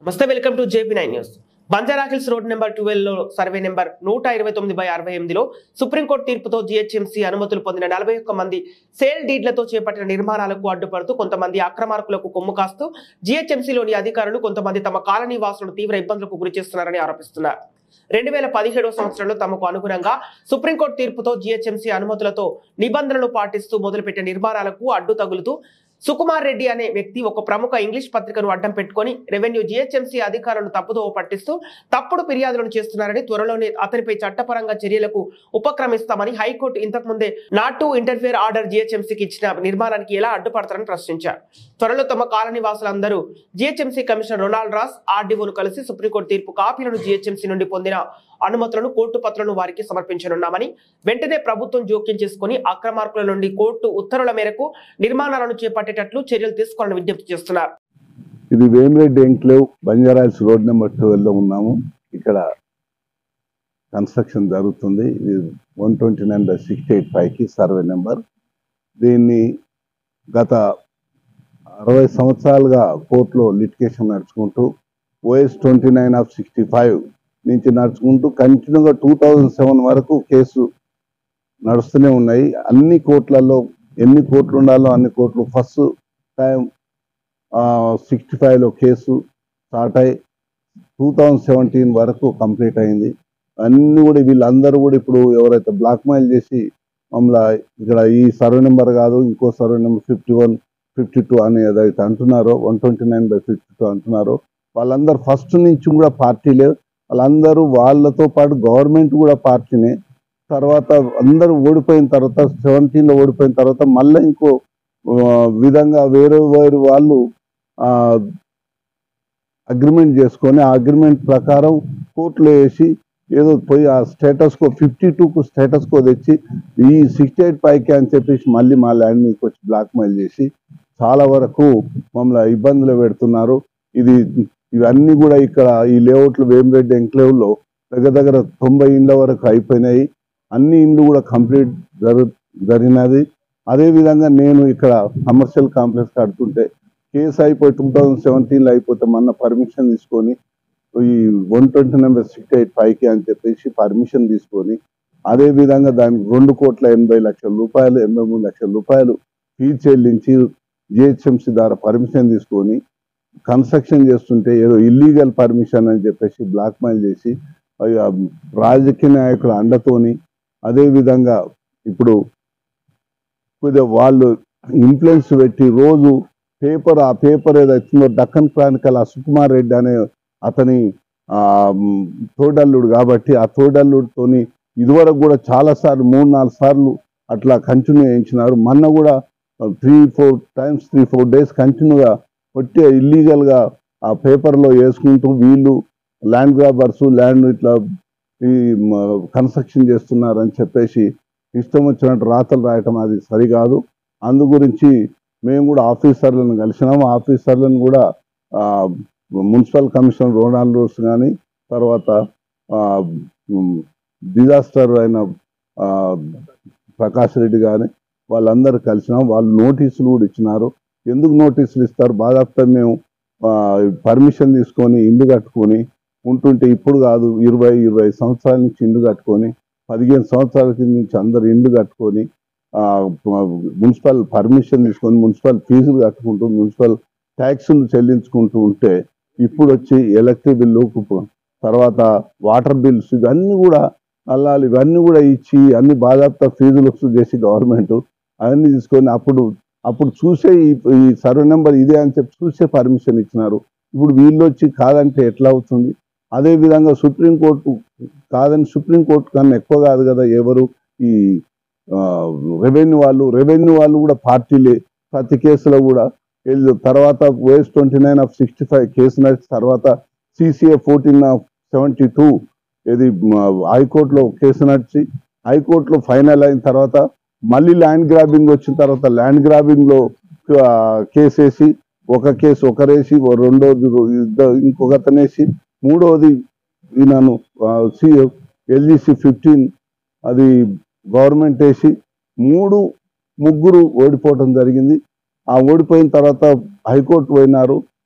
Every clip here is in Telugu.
నమస్తే welcome to JP nine news Banjara Hills road number twelve లో సర్వే నెంబర్ నూట ఇరవై తొమ్మిది బై అరవై ఎనిమిదిలో సుప్రీంకోర్టు తీర్పుతో జిహెచ్ఎంసీ అనుమతులు పొందిన నలభై ఒక్క మంది సేల్ డీడ్లతో చేపట్టిన నిర్మాణాలకు అడ్డుపడుతూ కొంతమంది అక్రమార్కులకు కొమ్ము కాస్తూ జిహెచ్ఎంసీలోని అధికారులు కొంతమంది తమ కాలనీ వాసులను తీవ్ర ఇబ్బందులకు గురి చేస్తున్నారని ఆరోపిస్తున్నారు రెండు వేల పదిహేడవ సంవత్సరంలో తమకు అనుగుణంగా సుప్రీంకోర్టు తీర్పుతో జిహెచ్ఎంసీ అనుమతులతో నిబంధనలు పాటిస్తూ మొదలుపెట్టిన నిర్మాణాలకు అడ్డు తగులుతూ సుకుమార్ రెడ్డి అనే వ్యక్తి ఒక ప్రముఖ ఇంగ్లీష్ పత్రికను అడ్డం పెట్టుకొని రెవెన్యూ జిహెచ్ఎంసీ అధికారులను తప్పుదోవ పట్టిస్తూ తప్పుడు ఫిర్యాదులను చేస్తున్నారని త్వరలోనే అతనిపై చట్టపరంగా చర్యలకు ఉపక్రమిస్తామని హైకోర్టు ఇంతకుముందే నాట్ టు ఇంటర్ఫియర్ ఆర్డర్ జిహెచ్ఎంసీకి ఇచ్చిన నిర్మాణానికి ఎలా అడ్డుపడతారని ప్రశ్నించారు త్వరలో తమ కాలనీ వాసులందరూ జిహెచ్ఎంసీ కమిషనర్ రొనాల్డ్ రాస్ ఆర్డీఓను కలిసి సుప్రీంకోర్టు తీర్పు కాపీలను జిహెచ్ఎంసీ నుండి పొందిన అనుమతులను కోర్టు పత్రాలను వారికి సమర్పించనున్నామని వెంటనే ప్రభుత్వం జోక్యం చేసుకుని అక్రమార్కుల నుండి కోర్టు ఉత్తర్వుల మేరకు నిర్మాణాలను చేపట్టేటట్లు చర్యలు తీసుకోవాలని విజ్ఞప్తి చేస్తున్నారు ఇది Vemireddy enclave Banjara Hills road number ట్వెల్వ్లో ఉన్నాము ఇక్కడ కన్స్ట్రక్షన్ జరుగుతుంది ఇది one twenty nine by sixty eight ఫైవ్కి సర్వే నెంబర్ దీన్ని గత అరవై సంవత్సరాలుగా కోర్టులో లిటికేషన్ నడుచుకుంటూ OS twenty nine of sixty five నుంచి నడుచుకుంటూ కంటిన్యూగా టూ థౌజండ్ సెవెన్ వరకు కేసు నడుస్తూనే ఉన్నాయి అన్ని కోర్టులలో ఎన్ని కోర్టులు ఉండాలో అన్ని కోర్టులు ఫస్ట్ టైం సిక్స్టీ ఫైవ్లో కేసు స్టార్ట్ అయ్యి టూ థౌజండ్ సెవెంటీన్ వరకు కంప్లీట్ అయింది అన్నీ కూడా వీళ్ళందరూ కూడా ఇప్పుడు ఎవరైతే బ్లాక్ మెయిల్ చేసి మమ్మల్ని ఇక్కడ ఈ సర్వే నెంబర్ కాదు ఇంకో survey number fifty one fifty two అని ఏదైతే అంటున్నారో one twenty nine by fifty two అంటున్నారో వాళ్ళందరూ ఫస్ట్ నుంచి కూడా పార్టీలే వాళ్ళందరూ వాళ్ళతో పాటు గవర్నమెంట్ కూడా పార్టీనే తర్వాత అందరూ ఓడిపోయిన తర్వాత సెవెంటీన్లో ఓడిపోయిన తర్వాత మళ్ళీ ఇంకో ఆ, విధంగా వేరే వేరే వాళ్ళు అగ్రిమెంట్ చేసుకొని ఆ అగ్రిమెంట్ ప్రకారం కోర్టులో వేసి ఏదో పోయి ఆ స్టేటస్ కో ఫిఫ్టీ టూకు స్టేటస్ కో తెచ్చి ఈ సిక్స్టీ ఎయిట్ పైకి అని చెప్పేసి మళ్ళీ మా ల్యాండ్ మీకు వచ్చి బ్లాక్ మెయిల్ చేసి చాలా వరకు మమ్మల్ని ఇబ్బందులు పెడుతున్నారు ఇది ఇవన్నీ కూడా ఇక్కడ ఈ లేఅవుట్లు వేమిరెడ్డి ఎంక్లేవ్లో దగ్గర దగ్గర తొంభై ఇండ్ల వరకు అయిపోయినాయి అన్ని ఇండ్లు కూడా కంప్లీట్ జరు జరిగినది అదే విధంగా నేను ఇక్కడ కమర్షియల్ కాంప్లెక్స్ కడుతుంటే కేసు అయిపోయి టూ థౌజండ్ సెవెంటీన్లో అయిపోతే మొన్న పర్మిషన్ తీసుకొని ఈ one twenty number six eight ఫైవ్కి అని చెప్పేసి పర్మిషన్ తీసుకొని అదే విధంగా దానికి రెండు కోట్ల ఎనభై లక్షల రూపాయలు ఎనభై మూడు లక్షల రూపాయలు ఫీ చెల్లించి జిహెచ్ఎంసీ ద్వారా పర్మిషన్ తీసుకొని కన్స్ట్రక్షన్ చేస్తుంటే ఏదో ఇల్లీగల్ పర్మిషన్ అని చెప్పేసి బ్లాక్ మెయిల్ చేసి అవి ఆ రాజకీయ నాయకుల అండతోని అదే విధంగా ఇప్పుడు కొద్దిగా వాళ్ళు ఇన్ఫ్లుయెన్స్ పెట్టి రోజు పేపర్ ఆ పేపర్ ఏదైతుందో డక్కన్ క్రానికల్ ఆ సుకుమార్ రెడ్డి అనే అతని ఆ మ్, తోడల్లుడు కాబట్టి ఆ తోడల్లుడితోని ఇదివరకు కూడా చాలా సార్లు మూడు నాలుగు సార్లు అట్లా కంటిన్యూ చేయించినారు మొన్న కూడా three four times three four days కంటిన్యూగా కొట్టి ఇల్లీగల్గా ఆ పేపర్లో వేసుకుంటూ వీళ్ళు ల్యాండ్ గ్రాబర్స్ ల్యాండ్ ఇట్లా ఈ కన్స్ట్రక్షన్ చేస్తున్నారని చెప్పేసి ఇష్టం వచ్చినట్టు రాతలు రాయటం అది సరికాదు అందు గురించి మేము కూడా ఆఫీసర్లను కలిసినాము ఆఫీసర్లను కూడా ఆ, మున్సిపల్ కమిషనర్ రోనాల్డ్ రోడ్స్ కానీ తర్వాత ఆ, ఉమ్, డిజాస్టర్ అయిన ఆ, ప్రకాష్ రెడ్డి కానీ వాళ్ళందరూ కలిసినాం వాళ్ళు నోటీసులు కూడా ఇచ్చినారు ఎందుకు నోటీసులు ఇస్తారు బాధాప్త మేము పర్మిషన్ తీసుకొని ఇల్లు కట్టుకొని ఉంటుంటే ఇప్పుడు కాదు ఇరవై ఇరవై సంవత్సరాల నుంచి ఇల్లు కట్టుకొని పదిహేను సంవత్సరాల కింద నుంచి అందరు ఇల్లు కట్టుకొని ఆ, మున్సిపల్ పర్మిషన్ తీసుకొని మున్సిపల్ ఫీజులు కట్టుకుంటూ మున్సిపల్ ట్యాక్సులు చెల్లించుకుంటూ ఉంటే ఇప్పుడు వచ్చి ఎలక్ట్రిక్ బిల్లు కుప్ప- తర్వాత వాటర్ బిల్స్ ఇవన్నీ కూడా అల్లాలు ఇవన్నీ కూడా ఇచ్చి అన్ని బాధాప్త ఫీజులు వసూలు చేసి గవర్నమెంట్ అవన్నీ తీసుకొని అప్పుడు అప్పుడు చూసే ఈ ఈ సర్వే నెంబర్ ఇదే అని చెప్పి చూసే పర్మిషన్ ఇచ్చినారు ఇప్పుడు వీళ్ళు వచ్చి కాదంటే ఎట్లా అవుతుంది అదే విధంగా సుప్రీంకోర్టు కాదని సుప్రీంకోర్టు కన్నా ఎక్కువ కాదు కదా ఎవరు ఈ రెవెన్యూ వాళ్ళు రెవెన్యూ వాళ్ళు కూడా పార్టీలే ప్రతి కేసులో కూడా వీళ్ళు తర్వాత OS twenty nine of sixty five case నడిచి తర్వాత CCA fourteen of seventy two ఇది మ, హైకోర్టులో కేసు నడిచి హైకోర్టులో ఫైనల్ అయిన తర్వాత మళ్ళీ ల్యాండ్ గ్రాబింగ్ వచ్చిన తర్వాత ల్యాండ్ గ్రాబింగ్లో కేసు వేసి ఒక కేసు ఒకరేసి ఓ రెండోది రో- ఇద్ద- ఇంకొకతనేసి మూడోది ఈయనను సి ఎల్జీసీ ఫిఫ్టీన్ అది గవర్నమెంట్ వేసి మూడు ముగ్గురు ఓడిపోవటం జరిగింది ఆ ఓడిపోయిన తర్వాత హైకోర్టు పోయినారు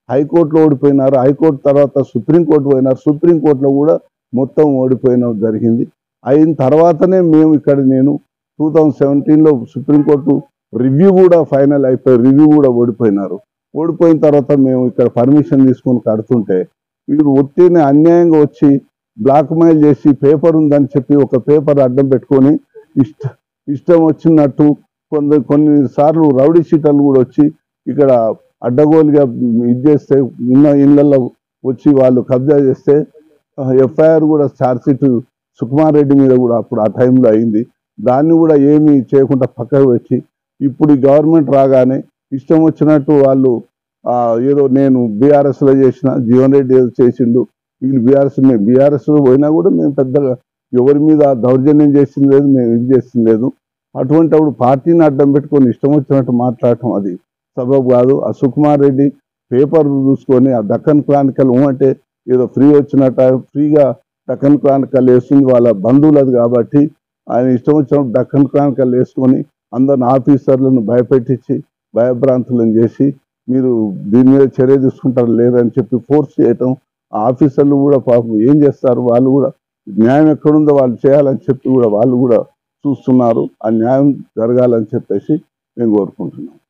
హైకోర్టులో ఓడిపోయినారు హైకోర్టు తర్వాత సుప్రీంకోర్టు పోయినారు సుప్రీంకోర్టులో కూడా మొత్తం ఓడిపోయిన జరిగింది అయిన తర్వాతనే మేము ఇక్కడ నేను టూ థౌజండ్ సెవెంటీన్లో సుప్రీంకోర్టు రివ్యూ కూడా ఫైనల్ అయిపోయి రివ్యూ కూడా ఓడిపోయినారు ఓడిపోయిన తర్వాత మేము ఇక్కడ పర్మిషన్ తీసుకొని కడుతుంటే వీరు ఒట్టిని అన్యాయంగా వచ్చి బ్లాక్ మెయిల్ చేసి పేపర్ ఉందని చెప్పి ఒక పేపర్ అడ్డం పెట్టుకొని ఇష్ట ఇష్టం వచ్చినట్టు కొంత కొన్నిసార్లు రౌడీ షీటర్లు కూడా వచ్చి ఇక్కడ అడ్డగోలుగా ఇది చేస్తే ఉన్న ఇళ్లలో వచ్చి వాళ్ళు కబ్జా చేస్తే ఎఫ్ఐఆర్ కూడా ఛార్జ్షీట్ సుకుమార్ రెడ్డి మీద కూడా అప్పుడు ఆ టైంలో అయింది దాన్ని కూడా ఏమీ చేయకుండా పక్కకు పెట్టి ఇప్పుడు ఈ గవర్నమెంట్ రాగానే ఇష్టం వచ్చినట్టు వాళ్ళు ఆ, ఏదో నేను బీఆర్ఎస్ లో చేసిన జీవన్ రెడ్డి ఏదో చేసిండు వీళ్ళు బీఆర్ఎస్ మేము బీఆర్ఎస్ పోయినా కూడా మేము పెద్దగా ఎవరి మీద దౌర్జన్యం చేసింది లేదు మేము ఇది చేసింది లేదు అటువంటి అప్పుడు పార్టీని అడ్డం పెట్టుకొని ఇష్టం వచ్చినట్టు మాట్లాడటం అది సబబు కాదు ఆ సుకుమార్ రెడ్డి పేపర్ చూసుకొని ఆ దక్కన్ క్రానికల్ అంటే ఏదో ఫ్రీ వచ్చినట్ట ఫ్రీగా దక్కన్ క్రానికల్ వేస్తుంది వాళ్ళ బంధువులది కాబట్టి ఆయన ఇష్టం వచ్చినప్పుడు దక్కన్ క్రానికల్ వేసుకొని అందరిని ఆఫీసర్లను భయపెట్టించి భయభ్రాంతులను చేసి మీరు దీని మీద చర్య తీసుకుంటారు లేదని చెప్పి ఫోర్స్ చేయటం ఆ ఆఫీసర్లు కూడా పాపం ఏం చేస్తారు వాళ్ళు కూడా న్యాయం ఎక్కడుందో వాళ్ళు చేయాలని చెప్పి కూడా వాళ్ళు కూడా చూస్తున్నారు ఆ న్యాయం జరగాలని చెప్పేసి మేము కోరుకుంటున్నాం